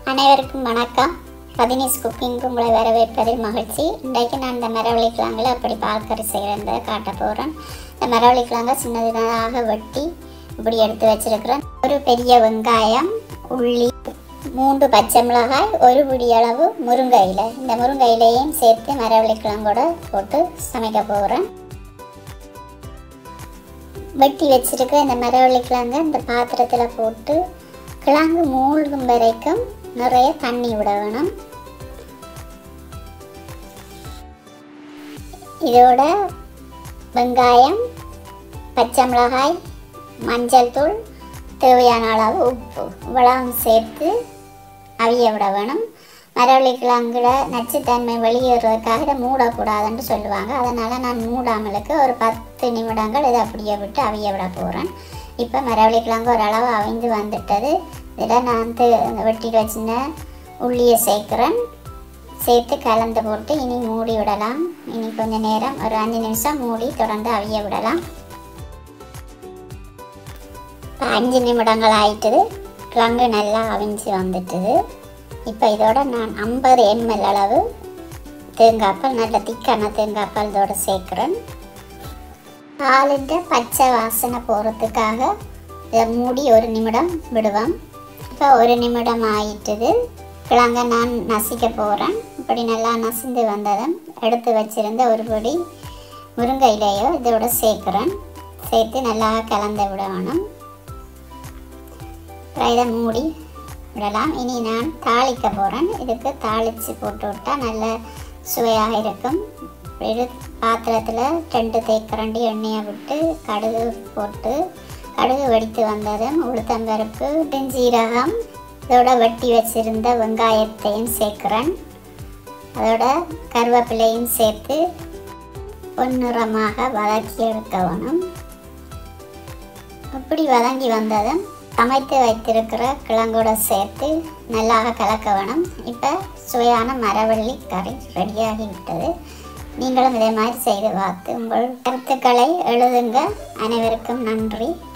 அனைவருக்கும் வணக்கம் பதினீஸ் குக்கிங்க்கு உங்களை வரவேற்பதில் மகிழ்ச்சி இன்றைக்கு நான் இந்த மரவள்ளி கிழங்குல அப்படி பால்கறி செய்கிறத காட்ட போகிறேன் இந்த மரவள்ளி கிழங்க சின்னதாக வெட்டி இப்படி எடுத்து வச்சிருக்கிறேன் ஒரு பெரிய வெங்காயம் உள்ளி மூன்று பச்சை மிளகாய் ஒரு பிடி அளவு முருங்கை இலை இந்த முருங்கை இலையையும் சேர்த்து மரவள்ளி கிழங்கோட போட்டு சமைக்க போகிறேன் வெட்டி வச்சிருக்க இந்த மரவள்ளி கிழங்கு இந்த பாத்திரத்தில் போட்டு கிழங்கு மூழ்கும் வரைக்கும் நிறைய தண்ணி விட வேணும் இதோட வெங்காயம் பச்சை மிளகாய் மஞ்சள் தூள் தேவையான அளவு உப்பு இவ்வளவும் சேர்த்து அவிய விட வேணும் மரவள்ளி கிழங்குல நச்சுத்தன்மை வெளியேறுவதற்காக இதை மூடக்கூடாதுன்னு சொல்லுவாங்க அதனால் நான் மூடாமலுக்கு ஒரு பத்து நிமிடங்கள் இதை அப்படியே விட்டு அவிய விட போகிறேன் இப்போ மரவள்ளி கிழங்கு ஓரளவு அவிந்து வந்துட்டது இதில் நான் து- வெட்டி வச்சிருந்த உள்ளியை சேர்க்குறேன் சேர்த்து கலந்து போட்டு இனி மூடி விடலாம் இனி கொஞ்ச நேரம் ஒரு அஞ்சு நிமிஷம் மூடி தொடர்ந்து அவிய விடலாம் இப்போ அஞ்சு நிமிடங்கள் ஆயிட்டுது கிழங்கு நல்லா அவிஞ்சு வந்துட்டுது இப்போ இதோட நான் ஐம்பது எம்எல் அளவு தேங்காய்ப்பால் நல்ல திக்கான தேங்காய்ப்பால் இதோட சேர்க்குறேன் பாலிட்ட பச்சை வாசனை போகிறதுக்காக இதை மூடி ஒரு நிமிடம் விடுவோம் இப்போ ஒரு நிமிடம் ஆயிட்டுது கிழங்க நான் நசிக்க போகிறேன் இப்படி நல்லா நசிந்து வந்ததும் எடுத்து வச்சிருந்த ஒரு பொடி முருங்கை இலையோ இதோட சேர்க்குறேன் சேர்த்து நல்லா கலந்து விடணும் அப்புறம் இதை மூடி விடலாம் இனி நான் தாளிக்க போகிறேன் இதுக்கு தாளித்து போட்டு விட்டால் நல்ல சுவையாக இருக்கும் ஒரு பாத்திரத்தில் ரெண்டு தேக்கரண்டி எண்ணெயை விட்டு கடுகு போட்டு கடுகு வெடித்து வந்ததும் உளுத்தம்பருப்பு பெருஞ்சீரகம் இதோட வெட்டி வச்சிருந்த வெங்காயத்தையும் சேர்க்குறேன் அதோட கருவேப்பிலையும் சேர்த்து பொன்னிறமாக வதக்கி எடுக்க வேணும் அப்படி வதங்கி வந்ததும் சமைத்து வைத்திருக்கிற கிழங்கோட சேர்த்து நல்லா கலக்க வேணும் இப்போ சுவையான மரவள்ளி கறி ரெடியாகி விட்டது நீங்களும் இதே மாதிரி செய்து பார்த்து உங்கள் கருத்துக்களை எழுதுங்க அனைவருக்கும் நன்றி